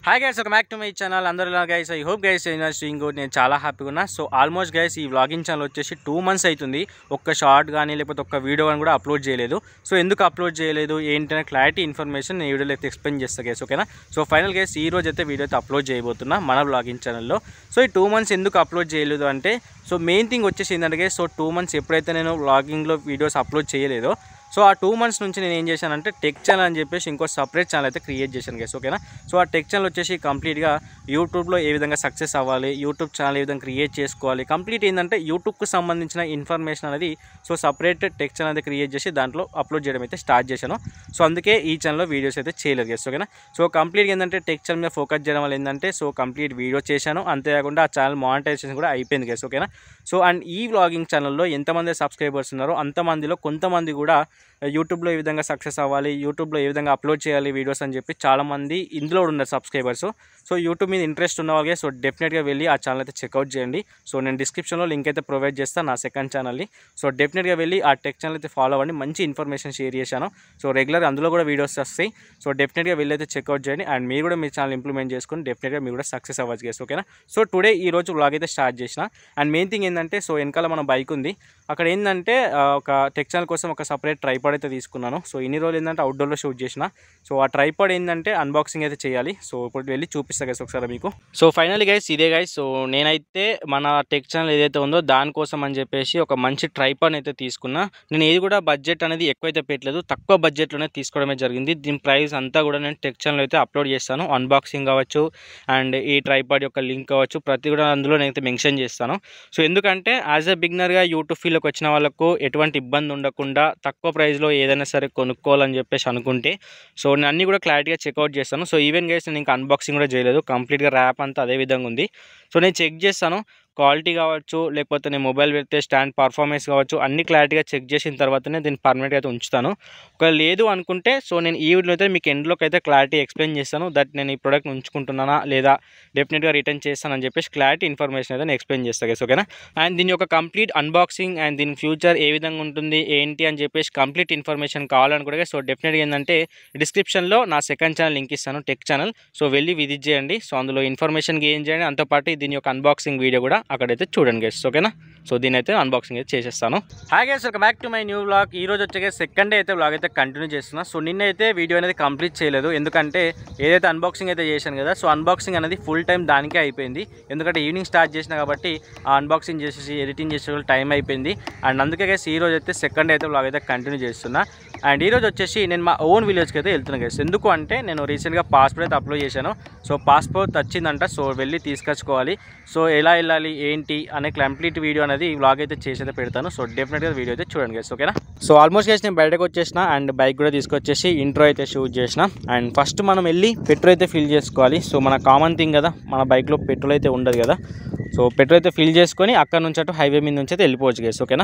Hi guys ఒక back to my channel అందరూ guys I hope guys doing good నేను చాలా హ్యాపీగా ఉన్నా సో ఆల్మోస్ట్ గైస్ ఈ వ్లాగింగ్ ఛానల్ వచ్చేసి టూ మంత్స్ అవుతుంది ఒక్క షార్ట్ కానీ లేకపోతే ఒక్క వీడియో కానీ కూడా అప్లోడ్ చేయలేదు సో ఎందుకు అప్లోడ్ చేయలేదు ఏంటనే క్లారిటీ ఇన్ఫర్మేషన్ నేను వీడియోలో అయితే ఎక్స్ప్లెయిన్ చేస్తాను గైస్ ఓకేనా సో ఫైనల్ గైస్ ఈ రోజు అయితే వీడియో అయితే అప్లోడ్ చేయబోతున్నా మన వ్లాగింగ్ ఛానల్లో సో ఈ టూ మంత్స్ ఎందుకు అప్లోడ్ చేయలేదు అంటే సో మెయిన్ థింగ్ వచ్చేసి ఏంటంటే guys, సో టూ మంత్స్ ఎప్పుడైతే నేను వ్లాగింగ్లో వీడియోస్ అప్లోడ్ చేయలేదో సో ఆ టూ మంత్స్ నుంచి నేను ఏం చేశానంటే టెక్ ఛానల్ అని చెప్పేసి ఇంకో సపరేట్ ఛానల్ అయితే క్రియేట్ చేశాను గైస్ ఓకేనా సో ఆ టెక్ ఛానల్ వచ్చేసి కంప్లీట్గా యూట్యూబ్లో ఏ విధంగా సక్సెస్ అవ్వాలి యూట్యూబ్ ఛానల్ ఏ విధంగా క్రియేట్ చేసుకోవాలి కంప్లీట్ ఏంటంటే యూట్యూబ్కి సంబంధించిన ఇన్ఫర్మేషన్ అనేది సో సపరేట్ టెక్ ఛానల్ అయితే క్రియేట్ చేసి దాంట్లో అప్లోడ్ చేయడం అయితే స్టార్ట్ చేశాను సో అందుకే ఈ ఛానల్లో వీడియోస్ అయితే చేయలేదు గైస్ ఓకేనా సో కంప్లీట్గా ఏంటంటే టెక్ ఛానల్ మీద ఫోకస్ చేయడం వల్ల ఏంటంటే సో కంప్లీట్ వీడియో చేశాను అంతేకాకుండా ఆ ఛానల్ మానిటైజేషన్ కూడా అయిపోయింది గైస్ ఓకేనా సో అండ్ ఈ వ్లాగింగ్ ఛానల్లో ఎంతమంది సబ్స్క్రైబర్స్ ఉన్నారో అంతమందిలో కొంతమంది కూడా యూట్యూబ్లో ఏ విధంగా సక్సెస్ అవ్వాలి యూట్యూబ్లో ఏ విధంగా అప్లోడ్ చేయాలి వీడియోస్ అని చెప్పి చాలామంది ఇందులో కూడా ఉన్నారు సబ్స్క్రైబర్స్ సో యూట్యూబ్ మీద ఇంట్రెస్ట్ ఉన్న వాళ్ళకి సో డెఫినెట్గా వెళ్ళి ఆ ఛానల్ అయితే చెక్అవుట్ చేయండి సో నేను డిస్క్రిప్షన్లో లింక్ అయితే ప్రొవైడ్ చేస్తాను నా సెకండ్ ఛానల్ని సో డెఫినెట్గా వెళ్ళి ఆ టెక్ ఛానల్ అయితే ఫాలో అవ్వండి మంచి ఇన్ఫర్మేషన్ షేర్ చేశాను సో రెగ్యులర్ అందులో కూడా వీడియోస్ వస్తాయి సో డెఫినెట్గా వెళ్ళి అయితే చెక్అవుట్ చేయండి అండ్ మీరు కూడా మీ ఛానల్ ఇంప్లిమెంట్ చేసుకొని డెఫినెట్గా మీరు కూడా సక్సెస్ అవ్వచ్చు గేస్ ఓకేనా సో టుడే ఈ రోజు వ్లాగ్ అయితే స్టార్ట్ చేసిన అండ్ మెయిన్ థింగ్ ఏంటంటే సో వెనకాల మన బైక్ ఉంది అక్కడ ఏంటంటే ఆ, ఒక టెక్ ఛానల్ కోసం ఒక సపరేట్ ట్రైపాడ్ అయితే తీసుకున్నాను సో ఇన్ని రోజులు ఏంటంటే అవుట్డోర్లో షూట్ చేసిన సో ఆ ట్రైపాడ్ ఏంటంటే అన్బాక్సింగ్ అయితే చేయాలి సో ఇప్పుడు వెళ్ళి చూపిస్తా గైస్ ఒకసారి మీకు సో ఫైనల్ గైస్ ఇదే గైస్ సో నేనైతే మన టెక్ ఛానల్ ఏదైతే ఉందో దానికోసం అని చెప్పేసి ఒక మంచి ట్రైపాడ్ అయితే తీసుకున్నా నేను ఏది కూడా బడ్జెట్ అనేది ఎక్కువైతే పెట్టలేదు తక్కువ బడ్జెట్లోనే తీసుకోవడమే జరిగింది దీని ప్రైస్ అంతా కూడా నేను టెక్ ఛానల్ అయితే అప్లోడ్ చేస్తాను అన్బాక్సింగ్ కావచ్చు అండ్ ఈ ట్రైపాడ్ యొక్క లింక్ కావచ్చు ప్రతి కూడా అందులో నేనైతే మెన్షన్ చేస్తాను సో ఎందుకంటే యాజ్ ఎ బిగినర్గా యూట్యూబ్ ఫీల్డ్కి వచ్చిన వాళ్ళకు ఎటువంటి ఇబ్బంది ఉండకుండా తక్కువ ప్రైస్లో ఏదైనా సరే కొనుక్కోవాలని చెప్పేసి అనుకుంటే సో నేను అన్ని కూడా క్లారిటీగా చెక్అవుట్ చేస్తాను సో ఈవెన్ గైస్ నేను ఇంకా అన్బాక్సింగ్ కూడా చేయలేదు కంప్లీట్గా ర్యాప్ అంతా అదే విధంగా ఉంది సో నేను చెక్ చేస్తాను క్వాలిటీ కావచ్చు లేకపోతే నేను మొబైల్ పెడితే స్టాండ్ పర్ఫార్మెన్స్ కావచ్చు అన్ని క్లారిటీగా చెక్ చేసిన తర్వాతనే దీన్ని పర్మనెంట్గా అయితే ఉంచుతాను ఒకవేళ లేదు అనుకుంటే సో నేను ఈ వీడియోలో అయితే మీకు ఎండ్లోకి అయితే క్లారిటీ ఎక్స్ప్లెయిన్ చేస్తాను దట్ నేను ఈ ప్రోడక్ట్ ఉంచుకుంటున్నానా లేదా డెఫినెట్గా రిటర్న్ చేస్తానని చెప్పేసి క్లారిటీ ఇన్ఫర్మేషన్ అయితే నేను ఎక్స్ప్లెయిన్ చేస్తాను గైస్ ఓకేనా అండ్ దీని యొక్క కంప్లీట్ అన్బాక్సింగ్ అండ్ దీని ఫ్యూచర్ ఏ విధంగా ఉంటుంది ఏంటి అని చెప్పేసి కంప్లీట్ ఇన్ఫర్మేషన్ కావాలని కూడా సో డెఫినెట్గా ఏంటంటే డిస్క్రిప్షన్లో నా సెకండ్ ఛానల్ లింక్ ఇస్తాను టెక్ ఛానల్ సో వెళ్ళి విజిట్ చేయండి సో అందులో ఇన్ఫర్మేషన్ గెయిన్ చేయండి అంతోపాటు దీని యొక్క అన్బాక్సింగ్ వీడియో కూడా అక్కడైతే చూడండి గైస్ ఓకేనా సో దీని అయితే అన్బాక్సింగ్ అయితే చేసేస్తాను hi guys welcome back to my new vlog ఈ రోజు వచ్చే సెకండ్ డే అయితే వ్లాగ్ అయితే కంటిన్యూ చేస్తున్నా సో నిన్న అయితే వీడియో అనేది కంప్లీట్ చేయలేదు ఎందుకంటే ఏదైతే అన్బాక్సింగ్ అయితే చేశాను కదా సో అన్బాక్సింగ్ అనేది ఫుల్ టైం దానికే అయిపోయింది ఎందుకంటే ఈవినింగ్ స్టార్ట్ చేసిన కాబట్టి ఆ అన్బాక్సింగ్ చేసేసి ఎడిటింగ్ చేసే టైం అయిపోయింది అండ్ అందుకే గైస్ ఈ రోజు అయితే సెకండ్ అయితే వ్లాగ్ అయితే కంటిన్యూ చేస్తున్నా అండ్ ఈ రోజు వచ్చేసి నేను మా ఓన్ విలేజ్కి అయితే వెళ్తున్నాను గైస్ ఎందుకు అంటే నేను రీసెంట్గా పాస్పోర్ట్ అయితే అప్లై చేశాను సో పాస్పోర్ట్ వచ్చిందంట సో వెళ్ళి తీసుకొచ్చుకోవాలి సో ఎలా వెళ్ళాలి ఏంటి అనే కంప్లీట్ వీడియో అనేది ఈ వ్లాగ్ అయితే చేసి అయితే పెడతాను సో డెఫినెట్గా వీడియో అయితే చూడండి గైస్ ఓకేనా సో ఆల్మోస్ట్ గైస్ నేను బయటకు వచ్చేసిన అండ్ బైక్ కూడా తీసుకొచ్చేసి ఇంట్రో అయితే షూట్ చేసిన అండ్ ఫస్ట్ మనం వెళ్ళి పెట్రోల్ అయితే ఫిల్ చేసుకోవాలి సో మన కామన్ థింగ్ కదా మన బైక్లో పెట్రోల్ అయితే ఉండదు కదా సో పెట్రోల్ అయితే ఫిల్ చేసుకొని అక్కడ నుంచి అటు హైవే మీద నుంచి అయితే వెళ్ళిపోవచ్చు గైస్ ఓకేనా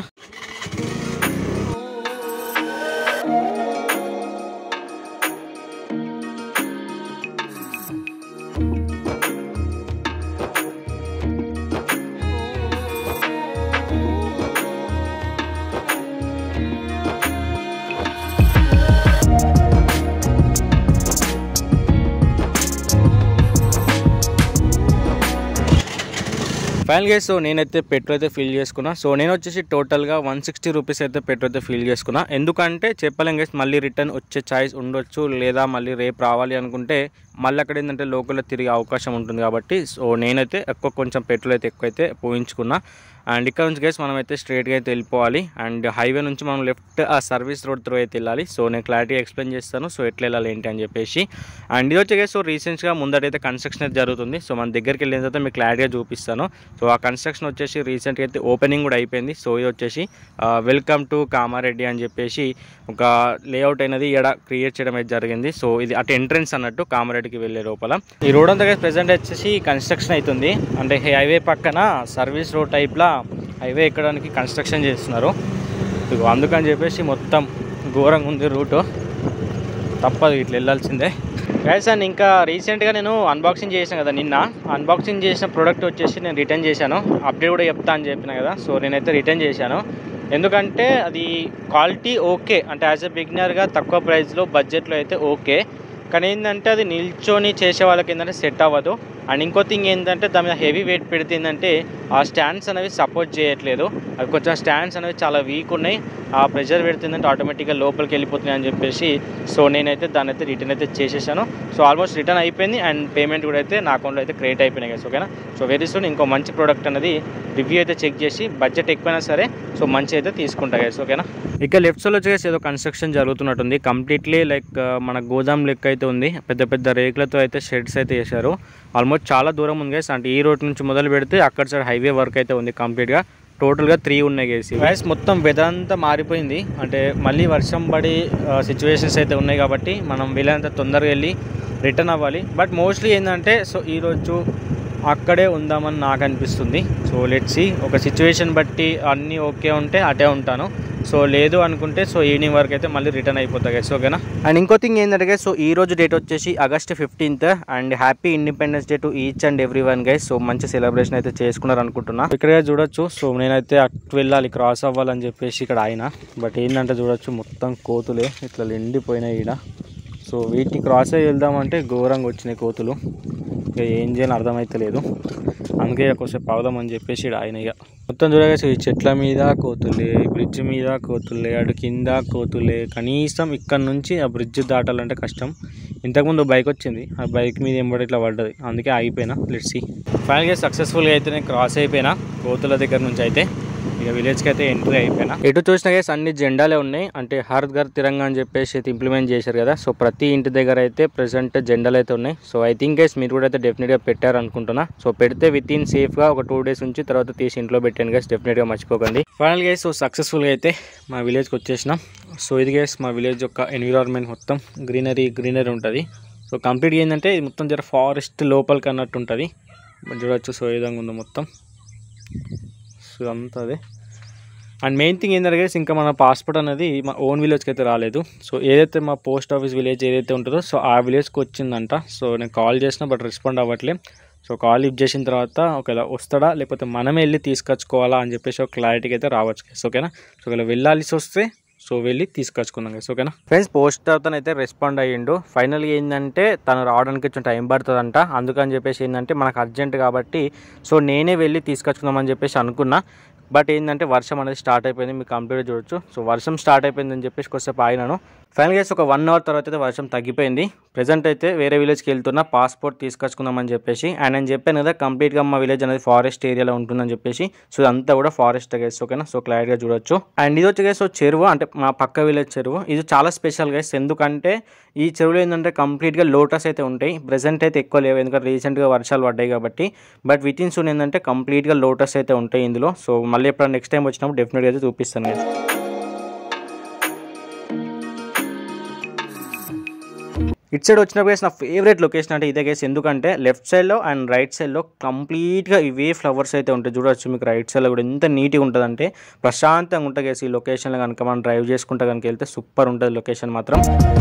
ఫైనల్ గా సో నేనైతే పెట్రోల్ అయితే ఫిల్ చేసుకున్నా సో నేను వచ్చేసి టోటల్గా వన్ సిక్స్టీ రూపీస్ అయితే పెట్రోల్ అయితే ఫిల్ చేసుకున్నా ఎందుకంటే చెప్పలేం గైస్ మళ్ళీ రిటర్న్ వచ్చే ఛాయిస్ ఉండొచ్చు లేదా మళ్ళీ రేపు రావాలి అనుకుంటే మళ్ళీ అక్కడ ఏంటంటే లోకల్లో తిరిగే అవకాశం ఉంటుంది కాబట్టి సో నేనైతే ఎక్కువ కొంచెం పెట్రోల్ అయితే ఎక్కువైతే పోయించుకున్నా అండ్ ఇక్కడ నుంచి గైస్ మనం అయితే స్ట్రైట్గా అయితే వెళ్ళిపోవాలి అండ్ హైవే నుంచి మనం లెఫ్ట్ ఆ సర్వీస్ రోడ్ త్రూ అయితే వెళ్ళాలి సో నేను క్లారిటీ ఎక్స్ప్లెయిన్ చేస్తాను సో ఎట్లా వెళ్ళాలి ఏంటి అని చెప్పేసి అండ్ ఇది వచ్చి గైస్ సో రీసెంట్గా ముందటైతే కన్స్ట్రక్షన్ అయితే జరుగుతుంది సో మన దగ్గరికి వెళ్ళిన తర్వాత మీకు క్లారిటీగా చూపిస్తాను సో ఆ కన్స్ట్రక్షన్ వచ్చేసి రీసెంట్గా అయితే ఓపెనింగ్ కూడా అయిపోయింది సో ఇది వచ్చేసి వెల్కమ్ టు కామారెడ్డి అని చెప్పేసి ఒక లేఅవుట్ అనేది ఇక్కడ క్రియేట్ చేయడం అయితే జరిగింది సో ఇది అటు ఎంట్రన్స్ అన్నట్టు కామారెడ్డికి వెళ్ళే లోపల ఈ రోడ్ అంతా ప్రెసెంట్ వచ్చేసి కన్స్ట్రక్షన్ అవుతుంది అంటే హైవే పక్కన సర్వీస్ రోడ్ టైప్లా హైవే ఎక్కడానికి కన్స్ట్రక్షన్ చేస్తున్నారు ఇదిగో అందుకని చెప్పేసి మొత్తం ఘోరంగా ఉంది రూటు తప్పదు ఇట్లా వెళ్ళాల్సిందే గైస్ అండ్ ఇంకా రీసెంట్గా నేను అన్బాక్సింగ్ చేశాను కదా నిన్న అన్బాక్సింగ్ చేసిన ప్రోడక్ట్ వచ్చేసి నేను రిటర్న్ చేశాను అప్డేట్ కూడా చెప్తా అని చెప్పిన కదా సో నేనైతే రిటర్న్ చేశాను ఎందుకంటే అది క్వాలిటీ ఓకే అంటే యాజ్ ఎ బిగినర్గా తక్కువ ప్రైస్లో బడ్జెట్లో అయితే ఓకే కానీ ఏంటంటే అది నిల్చొని చేసే వాళ్ళకి ఏంటంటే సెట్ అవ్వదు అండ్ ఇంకో థింగ్ ఏంటంటే దాని మీద హెవీ వెయిట్ పెడితే ఏంటంటే ఆ స్టాండ్స్ అనేవి సపోర్ట్ చేయట్లేదు అవి కొంచెం స్టాండ్స్ అనేవి చాలా వీక్ ఉన్నాయి ఆ ప్రెషర్ పెడుతుందంటే ఆటోమేటిక్గా లోపలికి వెళ్ళిపోతున్నాయి అని చెప్పేసి సో నేనైతే దాన్ని అయితే రిటర్న్ అయితే చేసేసాను సో ఆల్మోస్ట్ రిటర్న్ అయిపోయింది అండ్ పేమెంట్ కూడా అయితే నా అకౌంట్లో అయితే క్రియేట్ అయిపోయినాయి కదా ఓకేనా సో వెరీ సూన్ ఇంకో మంచి ప్రోడక్ట్ అనేది రివ్యూ అయితే చెక్ చేసి బడ్జెట్ ఎక్కువైనా సరే సో మంచి అయితే తీసుకుంటా గైస్ ఓకేనా ఇక లెఫ్ట్ సైడ్ వచ్చేసి ఏదో కన్స్ట్రక్షన్ జరుగుతున్నట్టుంది కంప్లీట్లీ లైక్ మన గోదాం లెక్క అయితే ఉంది పెద్ద పెద్ద రేకులతో అయితే షెడ్స్ అయితే వేశారు ఆల్మోస్ట్ చాలా దూరం ఉంది గైస్ అంటే ఈ రోడ్ నుంచి మొదలు పెడితే అక్కడ సైడ్ హైవే వర్క్ అయితే ఉంది కంప్లీట్గా టోటల్గా త్రీ ఉన్నాయి గైస్ గైస్ మొత్తం వెదర్ అంతా మారిపోయింది అంటే మళ్ళీ వర్షం పడి సిచ్యువేషన్స్ అయితే ఉన్నాయి కాబట్టి మనం వీలైనంత తొందరగా వెళ్ళి రిటర్న్ అవ్వాలి బట్ మోస్ట్లీ ఏంటంటే సో ఈరోజు అక్కడే ఉందామని నాకు అనిపిస్తుంది సో లెట్సి ఒక సిచ్యువేషన్ బట్టి అన్నీ ఓకే ఉంటే అటే ఉంటాను సో లేదు అనుకుంటే సో ఈవినింగ్ వరకు అయితే మళ్ళీ రిటర్న్ అయిపోతా గైస్ ఓకేనా అండ్ ఇంకో థింగ్ ఏంటంటే సో ఈ రోజు డేట్ వచ్చేసి August fifteenth and happy independence day to each and every one guys so మంచి సెలబ్రేషన్ అయితే చేసుకున్నారు అనుకుంటున్నా ఇక్కడ చూడొచ్చు సో నేనైతే అటు వెళ్ళాలి క్రాస్ అవ్వాలని చెప్పేసి ఇక్కడ ఆయన బట్ ఏంటంటే చూడొచ్చు మొత్తం కోతులే ఇట్లా ఎండిపోయినాయి ఈడ సో వీటిని క్రాస్ అయ్యి వెళ్దామంటే ఘోరంగా వచ్చినాయి కోతులు ఇక ఏం చేయాలని అర్థమైతలేదు అందుకే ఇక కొంచెం పావుదామని చెప్పేసి ఈడ ఆయన ఇక మొత్తం చూడగా ఈ చెట్ల మీద కోతులే బ్రిడ్జ్ మీద కోతులే అటు కింద కోతులే కనీసం ఇక్కడ నుంచి ఆ బ్రిడ్జ్ దాటాలంటే కష్టం ఇంతకుముందు బైక్ వచ్చింది ఆ బైక్ మీద ఎంబడి ఇట్లా పడ్డది అందుకే ఆగిపోయినా లెట్సి ఫైనల్గా సక్సెస్ఫుల్గా అయితే నేను క్రాస్ అయిపోయినా కోతుల దగ్గర నుంచి అయితే ఇక విలేజ్కి అయితే ఎంట్రీ అయిపోయినా ఎటు చూసినా గైస్ అన్ని జెండాలే ఉన్నాయి అంటే హర్ ఘర్ తిరంగా అని చెప్పేసి అయితే ఇంప్లిమెంట్ చేశారు కదా సో ప్రతి ఇంటి దగ్గర అయితే ప్రెసెంట్ జెండాలు అయితే ఉన్నాయి సో ఐ థింక్ గైస్ మీరు కూడా అయితే డెఫినెట్గా పెట్టారు అనుకుంటున్నా సో పెడితే విత్ ఇన్ సేఫ్గా ఒక టూ డేస్ నుంచి తర్వాత తీసి ఇంట్లో పెట్టాను గైస్ డెఫినెట్గా మర్చిపోకండి ఫైనల్ గైస్ సో సక్సెస్ఫుల్గా అయితే మా విలేజ్కి వచ్చేసినాం సో ఇది గైస్ మా విలేజ్ యొక్క ఎన్విరాన్మెంట్ మొత్తం గ్రీనరీ గ్రీనరీ ఉంటుంది సో కంప్లీట్గా ఏంటంటే ఇది మొత్తం జర ఫారెస్ట్ లోపలికి అన్నట్టు ఉంటుంది మరి చూడొచ్చు సో ఏ విధంగా ఉందో మొత్తం సో అంతా అదే అండ్ మెయిన్ థింగ్ ఏంటంటే guys, ఇంకా మన పాస్పోర్ట్ అనేది మా ఓన్ విలేజ్కి అయితే రాలేదు సో ఏదైతే మా పోస్ట్ ఆఫీస్ విలేజ్ ఏదైతే ఉంటుందో సో ఆ విలేజ్కి వచ్చిందంట సో నేను కాల్ చేసిన బట్ రెస్పాండ్ అవ్వట్లే సో కాల్ లిఫ్ట్ చేసిన తర్వాత ఒకవేళ వస్తాడా లేకపోతే మనమే వెళ్ళి తీసుకొచ్చుకోవాలా అని చెప్పేసి ఒక క్లారిటీకి అయితే రావచ్చు guys, ఓకేనా సో ఒకవేళ వెళ్ళాల్సి వస్తే సో వెళ్ళి తీసుకొచ్చుకుందాం గైస్ ఓకేనా ఫ్రెండ్స్ పోస్ట్ అతను అయితే రెస్పాండ్ అయ్యిండు ఫైనల్గా ఏంటంటే తను రావడానికి కొంచెం టైం పడుతుందంట అందుకని చెప్పేసి ఏంటంటే మనకు అర్జెంట్ కాబట్టి సో నేనే వెళ్ళి తీసుకొచ్చుకుందామని చెప్పేసి అనుకున్నా బట్ ఏంటంటే వర్షం అనేది స్టార్ట్ అయిపోయింది మీకు కంప్లీట్గా చూడొచ్చు సో వర్షం స్టార్ట్ అయిపోయిందని చెప్పేసి కొద్దిసేపు ఆగినాను ఫైనల్గా ఒక వన్ అవర్ తర్వాత అయితే వర్షం తగ్గిపోయింది ప్రజెంట్ అయితే వేరే విలేజ్కి వెళ్తున్నా పాస్పోర్ట్ తీసుకొచ్చుకుందామని చెప్పేసి అండ్ నేను చెప్పాను కదా కంప్లీట్గా మా విలేజ్ అనేది ఫారెస్ట్ ఏరియాలో ఉంటుందని చెప్పేసి సో ఇదంతా కూడా ఫారెస్ట్ గైస్ ఓకేనా సో క్లారిటీగా చూడొచ్చు అండ్ ఇది వచ్చి గైస్ సో చెరువు అంటే మా పక్క విలేజ్ చెరువు ఇది చాలా స్పెషల్ గైస్ ఎందుకంటే ఈ చెరువులో ఏంటంటే కంప్లీట్గా లోటస్ అయితే ఉంటాయి ప్రెసెంట్ అయితే ఎక్కువ లేవు ఎందుకంటే రీసెంట్గా వర్షాలు పడ్డాయి కాబట్టి బట్ విత్ ఇన్ సూన్ ఏంటంటే కంప్లీట్గా లోటస్ అయితే ఉంటాయి ఇందులో సో మళ్ళీ ఎప్పుడు నెక్స్ట్ టైం వచ్చినప్పుడు డెఫినెట్గా అయితే చూపిస్తాను guys. ఇట్ సైడ్ వచ్చిన ప్లేస్ నా ఫేవరెట్ లొకేషన్ అంటే ఇదే కేసు ఎందుకంటే లెఫ్ట్ సైడ్లో అండ్ రైట్ సైడ్లో కంప్లీట్గా ఇవే ఫ్లవర్స్ అయితే ఉంటాయి చూడవచ్చు మీకు రైట్ సైడ్లో కూడా ఎంత నీట్గా ఉంటుందంటే ప్రశాంతంగా ఉంటుంది కేసు ఈ లొకేషన్లో కనుక మనం డ్రైవ్ చేసుకుంటా కనుక వెళ్తే సూపర్ ఉంటుంది లొకేషన్ మాత్రం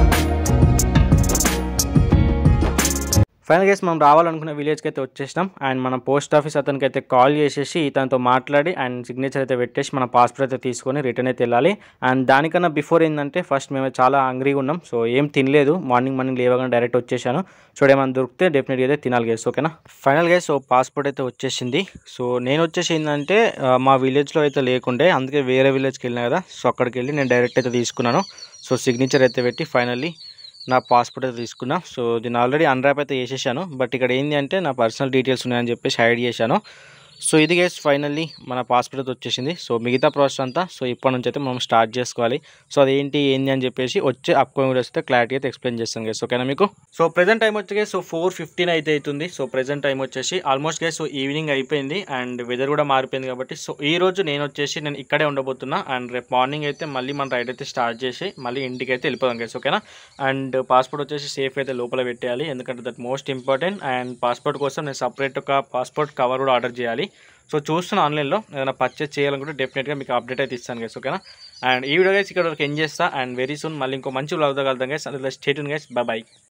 ఫైనల్ గేస్ మనం రావాలనుకున్న విలేజ్కి అయితే వచ్చేసినాం అండ్ మన పోస్ట్ ఆఫీస్ అతనికి అయితే కాల్ చేసేసి తనతో మాట్లాడి అండ్ సిగ్నేచర్ అయితే పెట్టేసి మన పాస్పోర్ట్ అయితే తీసుకొని రిటర్న్ అయితే వెళ్ళాలి అండ్ దానికన్నా బిఫోర్ ఏంటంటే ఫస్ట్ మేము చాలా హంగ్రీగా ఉన్నాం సో ఏం తినలేదు మార్నింగ్ మార్నింగ్ లేవగానే డైరెక్ట్ వచ్చేసాను సో ఏమైనా దొరికితే డెఫినెట్గా అయితే తినాలి గేస్ ఓకేనా ఫైనల్ గేస్ సో పాస్పోర్ట్ అయితే వచ్చేసింది సో నేను వచ్చేసి ఏంటంటే ఆ, మా విలేజ్లో అయితే లేకుండే అందుకే వేరే విలేజ్కి వెళ్ళినా కదా సో అక్కడికి వెళ్ళి నేను డైరెక్ట్ అయితే తీసుకున్నాను సో సిగ్నేచర్ అయితే పెట్టి ఫైనల్లీ నా పాస్పోర్ట్ అయితే తీసుకున్నా సో దీన్ని ఆల్రెడీ అన్రాప్ అయితే చేసేసాను బట్ ఇక్కడ ఏంటి అంటే నా పర్సనల్ డీటెయిల్స్ ఉన్నాయని చెప్పేసి హైడ్ చేశాను సో ఇది గేస్ ఫైనల్లీ మన పాస్పోర్ట్ అయితే వచ్చేసింది సో మిగతా ప్రాసెస్ అంతా సో ఇప్పటి నుంచి అయితే మనం స్టార్ట్ చేసుకోవాలి సో అదేంటి ఏంటి అని చెప్పేసి వచ్చే అప్కమింగ్ వీడియోస్ అయితే క్లారిటీ అయితే ఎక్స్ప్లెయిన్ చేస్తాను గేస్ ఓకేనా మీకు సో ప్రెజెంట్ టైం వచ్చి సో ఫోర్ ఫిఫ్టీన్ అయితే అవుతుంది సో ప్రెజెంట్ టైం వచ్చేసి ఆల్మోస్ట్ గేస్ సో ఈవినింగ్ అయిపోయింది అండ్ వెదర్ కూడా మారిపోయింది కాబట్టి సో ఈ రోజు నేను వచ్చేసి నేను ఇక్కడే ఉండబోతున్నా అండ్ రేపు మార్నింగ్ అయితే మళ్ళీ మన రైడ్ అయితే స్టార్ట్ చేసి మళ్ళీ ఇంటికి అయితే వెళ్ళిపోదాం గేస్ ఓకేనా అండ్ పాస్పోర్ట్ వచ్చేసి సేఫ్ అయితే లోపల పెట్టేయాలి ఎందుకంటే that most important and passport కోసం నేను సపరేట్ ఒక పాస్పోర్ట్ కవర్ కూడా ఆర్డర్ చేయాలి సో చూస్తున్న ఆన్లైన్లో ఏదైనా పర్చేస్ చేయాలనుకుంటే డెఫినెట్గా మీకు అప్డేట్ అయితే ఇస్తాను గైస్ ఓకేనా అండ్ ఈ వీడియో గైస్ ఇక్కడ వరకు ఎండ్ చేస్తా అండ్ వెరీ సూన్ మళ్ళీ ఇంకో మంచి బ్లాగ్ కలుద్దాం గైస్ అందులో స్టేట్ గైస్ బై బై